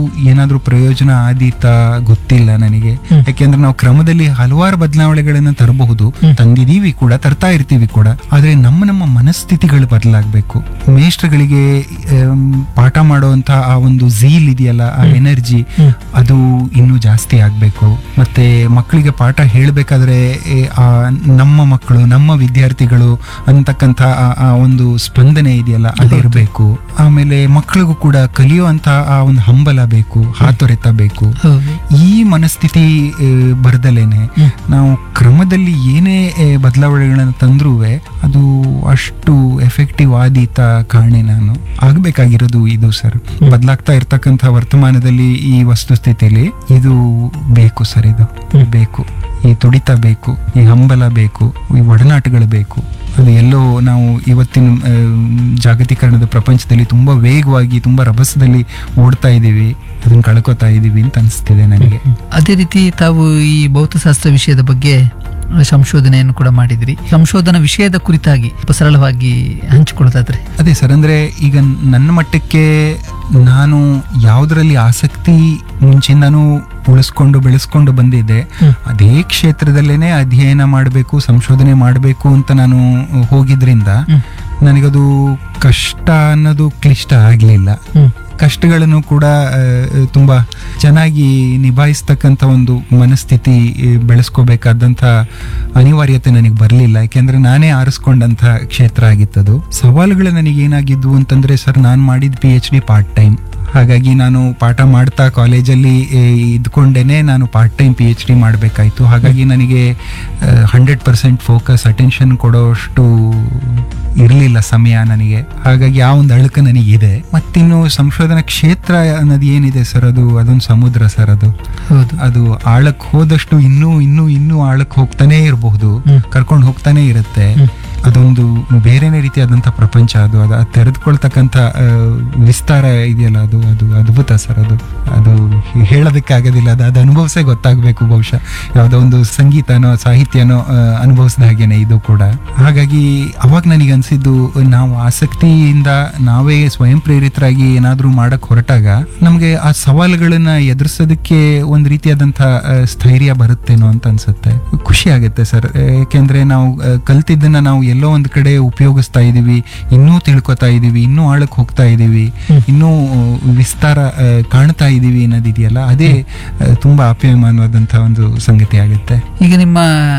ಏನಾದ್ರೂ ಪ್ರಯೋಜನ ಆದೀತಾ ಗೊತ್ತಿಲ್ಲ ನನಗೆ ಹ್ಮ್. ಯಾಕೆಂದ್ರೆ ನಾವು ಕ್ರಮದಲ್ಲಿ ಹಲವಾರು ಬದಲಾವಣೆಗಳನ್ನ ತರಬಹುದು ಹ್ಮ್. ತಂದಿದೀವಿ ಕೂಡ ತರ್ತಾ ಇರ್ತೀವಿ ಕೂಡ ಆದ್ರೆ ನಮ್ಮ ನಮ್ಮ ಮನಸ್ಥಿತಿಗಳು ಬದಲಾಗಬೇಕು ಮೇಷ್ಟ್ರಗಳಿಗೆ ಆಮ್, ಪಾಠ ಮಾಡುವಂತ ಆ ಒಂದು ಝೀಲ್ ಇದೆಯಲ್ಲ ಆ ಹ್ಮ್. ಎನರ್ಜಿ ಹ್ಮ್. ಅದು ಇನ್ನೂ ಜಾಸ್ತಿ ಆಗ್ಬೇಕು ಮತ್ತೆ ಮಕ್ಕಳಿಗೆ ಪಾಠ ಹೇಳಬೇಕಾದ್ರೆ ಆ ನಮ್ಮ ಮಕ್ಕಳು ನಮ್ಮ ವಿದ್ಯಾರ್ಥಿಗಳು ಅಂತಕ್ಕಂಥ ಆ- ಆ ಒಂದು ಸ್ಪಂದನೆ ಇದೆಯಲ್ಲ ಅದಿರಬೇಕು ಆಮೇಲೆ ಮಕ್ಕಳಿಗೂ ಕೂಡ ಕಲಿಯುವಂತ ಆ ಒಂದು ಹಂಬಲ ಬೇಕು ಹಾತೊರೆತ ಬೇಕು ಹೌದು ಈ ಮನಸ್ಥಿತಿ ಆ, ಬರ್ದಲೇನೆ ಹ್ಮ್. ನಾವು ಕ್ರಮದಲ್ಲಿ ಏನೇ ಆ, ಬದಲಾವಣೆಗಳನ್ನು ತಂದ್ರೂ ಅದು ಅಷ್ಟು ಎಫೆಕ್ಟಿವ್ ಆದೀತ ಕಾಣೆ ನಾನು ಆಗ್ಬೇಕಾಗಿರೋದು ಇದು ಸರ್ ಬದಲಾಗ್ತಾ ಇರ್ತಕ್ಕಂಥ ವರ್ತಮಾನದಲ್ಲಿ ಈ ವಸ್ತುಸ್ಥಿತಿಲಿ ಇದು ಬೇಕು ಸರ್ ಇದು ಹ್ಮ್. ಬೇಕು ಈ ತುಡಿತ ಬೇಕು ಈ ಹಂಬಲ ಬೇಕು ಈ ಒಡನಾಟಗಳು ಬೇಕು ಅದು ಎಲ್ಲೋ ನಾವು ಇವತ್ತಿನ ಆ, ಜಾಗತೀಕರಣದ ಪ್ರಪಂಚದಲ್ಲಿ ತುಂಬಾ ವೇಗವಾಗಿ ತುಂಬಾ ರಭಸದಲ್ಲಿ ಓಡ್ತಾ ಇದ್ದೀವಿ ಅದನ್ನ ಕಳ್ಕೊತಾ ಇದ್ದೀವಿ ಅಂತ ಅನಿಸ್ತಿದೆ ನನಗೆ ಅದೇ ರೀತಿ ತಾವು ಈ ಭೌತಶಾಸ್ತ್ರ ವಿಷಯದ ಬಗ್ಗೆ ಸಂಶೋಧನೆಯನ್ನು ಕೂಡ ಮಾಡಿದ್ರಿ ಸಂಶೋಧನಾ ವಿಷಯದ ಕುರಿತಾಗಿ ಸ್ವಲ್ಪ ಸರಳವಾಗಿ ಹಂಚಿಕೊಳ್ಳೋದಾದ್ರೆ ಅದೇ ಸರ್ ಅಂದ್ರೆ ಈಗ ನನ್ನ ಮಟ್ಟಕ್ಕೆ ನಾನು ಯಾವುದರಲ್ಲಿ ಆಸಕ್ತಿ ಮುಂಚಿಂದನೂ ಉಳಿಸ್ಕೊಂಡು ಬೆಳೆಸ್ಕೊಂಡು ಬಂದಿದ್ದೆ ಹ್ಮ್. ಅದೇ ಕ್ಷೇತ್ರದಲ್ಲೇನೆ ಅಧ್ಯಯನ ಮಾಡಬೇಕು ಸಂಶೋಧನೆ ಮಾಡಬೇಕು ಅಂತ ನಾನು ಹೋಗಿದ್ರಿಂದ ಹ್ಮ್. ನನಗದು ಕಷ್ಟ ಅನ್ನೋದು ಕ್ಲಿಷ್ಟ ಆಗಲಿಲ್ಲ ಹ್ಮ್. ಕಷ್ಟಗಳನ್ನು ಕೂಡ ಆ, ತುಂಬಾ ಚೆನ್ನಾಗಿ ನಿಭಾಯಿಸ್ತಕ್ಕಂಥ ಒಂದು ಮನಸ್ಥಿತಿ ಆ, ಬೆಳೆಸ್ಕೋಬೇಕಾದಂಥ ಅನಿವಾರ್ಯತೆ ನನಗೆ ಬರಲಿಲ್ಲ ಯಾಕೆಂದ್ರೆ ನಾನೇ ಆರಿಸ್ಕೊಂಡಂಥ ಕ್ಷೇತ್ರ ಆಗಿತ್ತದು ಸವಾಲುಗಳು ನನಗೆ ಏನಾಗಿದ್ವು ಅಂತಂದ್ರೆ ಸರ್ ನಾನು ಮಾಡಿದ P H D part time ಹಾಗಾಗಿ ನಾನು ಪಾಠ ಮಾಡ್ತಾ ಕಾಲೇಜಲ್ಲಿ ಆ, ಇದ್ಕೊಂಡೇನೆ ನಾನು part time P H D ಮಾಡಬೇಕಾಯ್ತು ಹಾಗಾಗಿ ನನಗೆ ಹಂಡ್ರೆಡ್ ಪರ್ಸೆಂಟ್ ಫೋಕಸ್ ಅಟೆನ್ಷನ್ ಕೊಡೋಷ್ಟು ಇರಲಿಲ್ಲ ಸಮಯ ನನಗೆ ಹಾಗಾಗಿ ಆ ಒಂದು ಅಳುಕ ನನಗಿದೆ ಮತ್ತಿನ್ನು ಸಂಶೋಧನಾ ಕ್ಷೇತ್ರ ಅನ್ನೋದು ಏನಿದೆ ಸರ್ ಅದು ಅದೊಂದು ಸಮುದ್ರ ಸರ್ ಅದು ಹೌದು ಅದು ಆಳಕ್ಕೆ ಹೋದಷ್ಟು ಇನ್ನೂ ಇನ್ನೂ ಇನ್ನೂ ಆಳಕ್ಕೆ ಹೋಗ್ತಾನೆ ಇರಬಹುದು ಹ್ಮ್. ಕರ್ಕೊಂಡು ಹೋಗ್ತಾನೆ ಇರುತ್ತೆ ಹ್ಮ್. ಅದೊಂದು ಬೇರೆನೇ ರೀತಿಯಾದಂಥ ಪ್ರಪಂಚ ಅದು ಅದು ಅದು ತೆರೆದುಕೊಳ್ತಕ್ಕಂಥ ಆ, ವಿಸ್ತಾರ ಇದೆಯಲ್ಲ ಅದು ಅದು ಅದ್ಭುತ ಸರ್ ಅದು ಅದು ಹೇಳೋದಕ್ಕಾಗೋದಿಲ್ಲ ಅದು ಅದು ಅನುಭವಿಸೇ ಗೊತ್ತಾಗಬೇಕು ಬಹುಶಃ ಯಾವುದೋ ಒಂದು ಸಂಗೀತನೋ ಸಾಹಿತ್ಯನೋ ಆ, ಅನುಭವಿಸಿದ ಹಾಗೇನೆ ಇದು ಕೂಡ ಹಾಗಾಗಿ ಅವಾಗ ನನಗೆ ಅನ್ಸಿದ್ದು ನಾವು ಆಸಕ್ತಿಯಿಂದ ನಾವೇ ಸ್ವಯಂ ಪ್ರೇರಿತರಾಗಿ ಏನಾದರೂ ಮಾಡಕ್ ಹೊರಟಾಗ ನಮಗೆ ಆ ಸವಾಲುಗಳನ್ನ ಎದುರಿಸೋದಕ್ಕೆ ಒಂದು ರೀತಿಯಾದಂಥ ಆ, ಸ್ಥೈರ್ಯ ಬರುತ್ತೇನೋ ಅಂತ ಅನ್ಸುತ್ತೆ ಖುಷಿ ಆಗುತ್ತೆ ಸರ್ ಯಾಕೆಂದ್ರೆ ನಾವು ಆ, ಕಲ್ತಿದ್ದನ್ನ ನಾವು ಎಲ್ಲೋ ಒಂದ್ ಕಡೆ ಉಪಯೋಗಿಸ್ತಾ ಇದೀವಿ ಇನ್ನೂ ತಿಳ್ಕೊತಾ ಇದೀವಿ ಇನ್ನೂ ಆಳಕ್ಕೆ ಹೋಗ್ತಾ ಇದೀವಿ ಹ್ಮ್. ಇನ್ನೂ ಆ, ವಿಸ್ತಾರ ಆ, ಕಾಣ್ತಾ ಇದೀವಿ ಅನ್ನೋದಿದೆಯಲ್ಲ ಅದೇ ಆ, ತುಂಬಾ ಅಪ್ಯಮಾನವಾದಂಥ ಒಂದು ಸಂಗತಿ ಆಗುತ್ತೆ ಈಗ ನಿಮ್ಮ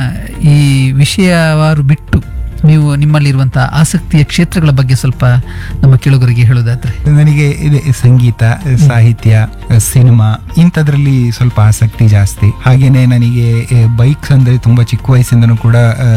ಈ ವಿಷಯವಾರು ಬಿಟ್ಟು ನೀವು ನಿಮ್ಮಲ್ಲಿರುವಂತಹ ಆಸಕ್ತಿಯ ಕ್ಷೇತ್ರಗಳ ಬಗ್ಗೆ ಸ್ವಲ್ಪ ನಮ್ಮ ಕೇಳುಗರಿಗೆ ಹೇಳೋದಾದ್ರೆ ನನಗೆ ಇದೆ ಸಂಗೀತ ಸಾಹಿತ್ಯ ಸಿನಿಮಾ ಇಂಥದ್ರಲ್ಲಿ ಸ್ವಲ್ಪ ಆಸಕ್ತಿ ಜಾಸ್ತಿ ಹಾಗೇನೆ ನನಗೆ ಬೈಕ್ಸ್ ಅಂದ್ರೆ ತುಂಬಾ ಚಿಕ್ಕ ವಯಸ್ಸಿಂದನೂ ಕೂಡ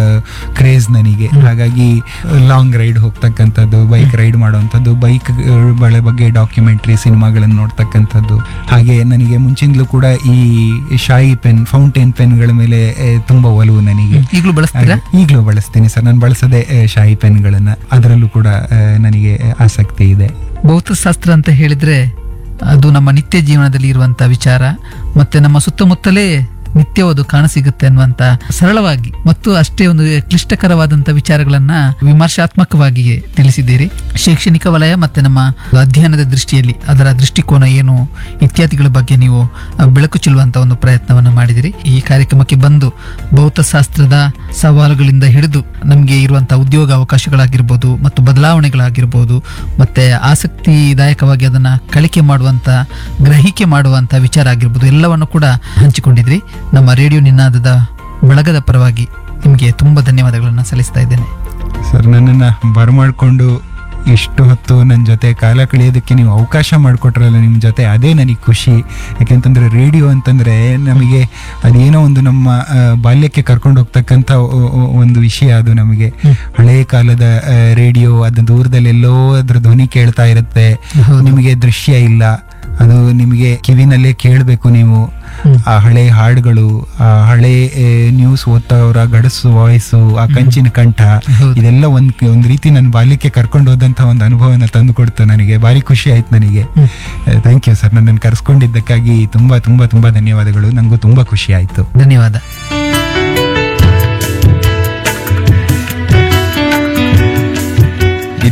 ಕ್ರೇಜ್ ನನಗೆ ಹಾಗಾಗಿ ಲಾಂಗ್ ರೈಡ್ ಹೋಗ್ತಕ್ಕಂಥದ್ದು ಬೈಕ್ ರೈಡ್ ಮಾಡುವಂಥದ್ದು ಬೈಕ್ ಗಳ ಬಗ್ಗೆ ಡಾಕ್ಯುಮೆಂಟ್ರಿ ಸಿನಿಮಾಗಳನ್ನು ನೋಡ್ತಕ್ಕಂಥದ್ದು ಹಾಗೆ ನನಗೆ ಮುಂಚಿಂದಲೂ ಕೂಡ ಈ ಶಾಯಿ ಪೆನ್ ಫೌಂಟೇನ್ ಪೆನ್ಗಳ ಮೇಲೆ ಆ, ತುಂಬಾ ಒಲವು ನನಗೆ ಈಗಲೂ ಬಳಸ್ತೀರಾ ಹಾಗೆ ಈಗಲೂ ಬಳಸ್ತೀನಿ ಸರ್ ನಾನು ಬಳಸದೆ ಆ, ಶಾಯಿ ಪೆನ್ಗಳನ್ನ ಅದರಲ್ಲೂ ಕೂಡ ಆ, ನನಗೆ ಆಸಕ್ತಿ ಇದೆ ಭೌತಶಾಸ್ತ್ರ ಅಂತ ಹೇಳಿದ್ರೆ ಅದು ನಮ್ಮ ನಿತ್ಯ ಜೀವನದಲ್ಲಿ ಇರುವಂತ ವಿಚಾರ ಮತ್ತೆ ನಮ್ಮ ಸುತ್ತಮುತ್ತಲೇ ನಿತ್ಯವೂ ಅದು ಕಾಣಸಿಗುತ್ತೆ ಅನ್ನುವಂತ ಸರಳವಾಗಿ ಮತ್ತು ಅಷ್ಟೇ ಒಂದು ಕ್ಲಿಷ್ಟಕರವಾದಂತ ವಿಚಾರಗಳನ್ನ ವಿಮರ್ಶಾತ್ಮಕವಾಗಿ ತಿಳಿಸಿದ್ದೀರಿ ಶೈಕ್ಷಣಿಕ ವಲಯ ಮತ್ತೆ ನಮ್ಮ ಅಧ್ಯಯನದ ದೃಷ್ಟಿಯಲ್ಲಿ ಅದರ ದೃಷ್ಟಿಕೋನ ಏನು ಇತ್ಯಾದಿಗಳ ಬಗ್ಗೆ ನೀವು ಆ, ಬೆಳಕು ಚೆಲ್ಲುವಂತ ಒಂದು ಪ್ರಯತ್ನವನ್ನು ಮಾಡಿದಿರಿ ಈ ಕಾರ್ಯಕ್ರಮಕ್ಕೆ ಬಂದು ಭೌತಶಾಸ್ತ್ರದ ಸವಾಲುಗಳಿಂದ ಹಿಡಿದು ನಮಗೆ ಇರುವಂತಹ ಉದ್ಯೋಗ ಅವಕಾಶಗಳಾಗಿರ್ಬೋದು ಮತ್ತು ಬದಲಾವಣೆಗಳಾಗಿರ್ಬೋದು ಮತ್ತೆ ಆಸಕ್ತಿದಾಯಕವಾಗಿ ಅದನ್ನ ಕಳಿಕೆ ಮಾಡುವಂತ ಗ್ರಹಿಕೆ ಮಾಡುವಂತ ವಿಚಾರ ಆಗಿರ್ಬೋದು ಎಲ್ಲವನ್ನು ಕೂಡ ಹಂಚಿಕೊಂಡಿದ್ರಿ ನಮ್ಮ ರೇಡಿಯೋ ನಿನಾದದ ಬಳಗದ ಪರವಾಗಿ ನಿಮಗೆ ತುಂಬಾ ಧನ್ಯವಾದಗಳನ್ನು ಸಲ್ಲಿಸ್ತಾ ಇದ್ದೇನೆ ಸರ್ ನನ್ನನ್ನು ಬರಮಾಡ್ಕೊಂಡು ಇಷ್ಟು ಹೊತ್ತು ನನ್ನ ಜೊತೆ ಕಾಲ ಕಳೆಯೋದಕ್ಕೆ ನೀವು ಅವಕಾಶ ಮಾಡಿಕೊಟ್ರಲ್ಲ ನಿಮ್ಮ ಜೊತೆ ಅದೇ ನನಗೆ ಖುಷಿ ಯಾಕೆಂತಂದ್ರೆ ರೇಡಿಯೋ ಅಂತಂದ್ರೆ ನಮಗೆ ಅದೇನೋ ಒಂದು ನಮ್ಮ ಆ, ಬಾಲ್ಯಕ್ಕೆ ಕರ್ಕೊಂಡು ಹೋಗ್ತಕ್ಕಂಥ ಒ- ಒ- ಒಂದು ವಿಷಯ ಅದು ನಮಗೆ ಹ್ಮ್. ಹಳೆಯ ಕಾಲದ ಆ, ರೇಡಿಯೋ ಅದು ದೂರದಲ್ಲಿ ಎಲ್ಲೋ ಅದ್ರ ಧ್ವನಿ ಕೇಳ್ತಾ ಇರುತ್ತೆ ಹೌದು. ನಿಮಗೆ ದೃಶ್ಯ ಇಲ್ಲ ಅದು ನಿಮಗೆ ಕಿವಿನಲ್ಲೇ ಕೇಳಬೇಕು ನೀವು ಹ್ಮ್. ಆ ಹಳೆ ಹಾಡುಗಳು ಆ ಹಳೆ ನ್ಯೂಸ್ ಓದ್ತವರ ಗಡಸು ವಾಯ್ಸು ಆ ಕಂಚಿನ ಕಂಠ ಹೌದು. ಇದೆಲ್ಲ ಒಂದ್ ಒಂದ್ ರೀತಿ ನನ್ನ ಬಾಲ್ಯಕ್ಕೆ ಕರ್ಕೊಂಡು ಹೋದಂತ ಒಂದು ಅನುಭವನ ತಂದು ಕೊಡ್ತು ನನಗೆ ಭಾರಿ ಖುಷಿ ಆಯ್ತು ನನಗೆ ಹ್ಮ್. ಥ್ಯಾಂಕ್ ಯು ಸರ್ ನನ್ನನ್ನು ಕರೆಸ್ಕೊಂಡಿದ್ದಕ್ಕಾಗಿ ತುಂಬಾ ತುಂಬಾ ತುಂಬಾ ಧನ್ಯವಾದಗಳು ನಂಗೂ ತುಂಬಾ ಖುಷಿ ಆಯ್ತು ಧನ್ಯವಾದ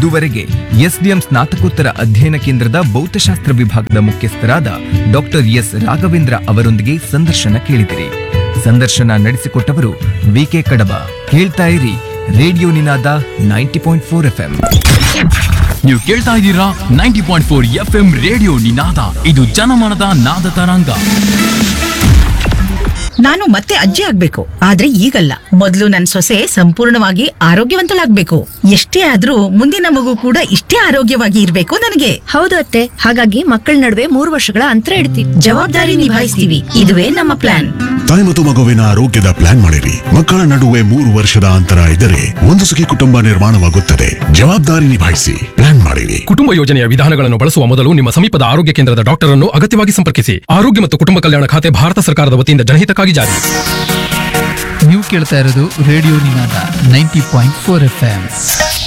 ಇದುವರೆಗೆ ಎಸ್ಡಿಎಂ ಸ್ನಾತಕೋತ್ತರ ಅಧ್ಯಯನ ಕೇಂದ್ರದ ಭೌತಶಾಸ್ತ್ರ ವಿಭಾಗದ ಮುಖ್ಯಸ್ಥರಾದ ಡಾಕ್ಟರ್ ಎಸ್ ರಾಘವೇಂದ್ರ ಅವರೊಂದಿಗೆ ಸಂದರ್ಶನ ಕೇಳಿದಿರಿ ಸಂದರ್ಶನ ನಡೆಸಿಕೊಟ್ಟವರು ವಿಕೆ ಕಡಬ ಕೇಳ್ತಾ ಇರಿ radio Ninada ninety point four F M ನೀವು ಕೇಳ್ತಾ ಇದ್ದೀರಾ ninety point four F M radio Ninada ಇದು ಜನಮನದ ನಾದ ತರಂಗ ನಾನು ಮತ್ತೆ ಅಜ್ಜಿ ಆಗ್ಬೇಕು ಆದ್ರೆ ಈಗಲ್ಲ ಮೊದಲು ನನ್ ಸೊಸೆ ಸಂಪೂರ್ಣವಾಗಿ ಆರೋಗ್ಯವಂತಳಾಗ್ಬೇಕು ಎಷ್ಟೇ ಆದ್ರೂ ಮುಂದಿನ ಮಗು ಕೂಡ ಇಷ್ಟೇ ಆರೋಗ್ಯವಾಗಿ ಇರ್ಬೇಕು ನನಗೆ ಹೌದು ಅತ್ತೆ ಹಾಗಾಗಿ ಮಕ್ಕಳ ನಡುವೆ ಮೂರು ವರ್ಷಗಳ ಅಂತರ ಇಡ್ತೀವಿ ಜವಾಬ್ದಾರಿ ನಿಭಾಯಿಸ್ತೀವಿ ಇದುವೇ ನಮ್ಮ ಪ್ಲಾನ್ ತಾಯಿ ಮತ್ತು ಮಗುವಿನ ಆರೋಗ್ಯದ ಪ್ಲಾನ್ ಮಾಡಿರಿ ಮಕ್ಕಳ ನಡುವೆ ಮೂರು ವರ್ಷದ ಅಂತರ ಇದ್ದರೆ ಒಂದು ಸುಖಿ ಕುಟುಂಬ ನಿರ್ಮಾಣವಾಗುತ್ತದೆ ಜವಾಬ್ದಾರಿ ನಿಭಾಯಿಸಿ ಪ್ಲಾನ್ ಮಾಡಿರಿ ಕುಟುಂಬ ಯೋಜನೆಯ ವಿಧಾನಗಳನ್ನು ಬಳಸುವ ಮೊದಲು ನಿಮ್ಮ ಸಮೀಪದ ಆರೋಗ್ಯ ಕೇಂದ್ರದ ಡಾಕ್ಟರ್ ಅನ್ನು ಅಗತ್ಯವಾಗಿ ಸಂಪರ್ಕಿಸಿ ಆರೋಗ್ಯ ಮತ್ತು ಕುಟುಂಬ ಕಲ್ಯಾಣ ಖಾತೆ ಭಾರತ ಸರ್ಕಾರದ ವತಿಯಿಂದ ಜನಹಿತಕ್ಕಾಗಿ ಜಾರಿ ನೀವು ಕೇಳ್ತಾ ಇರೋದು radio Ninada ninety point four F M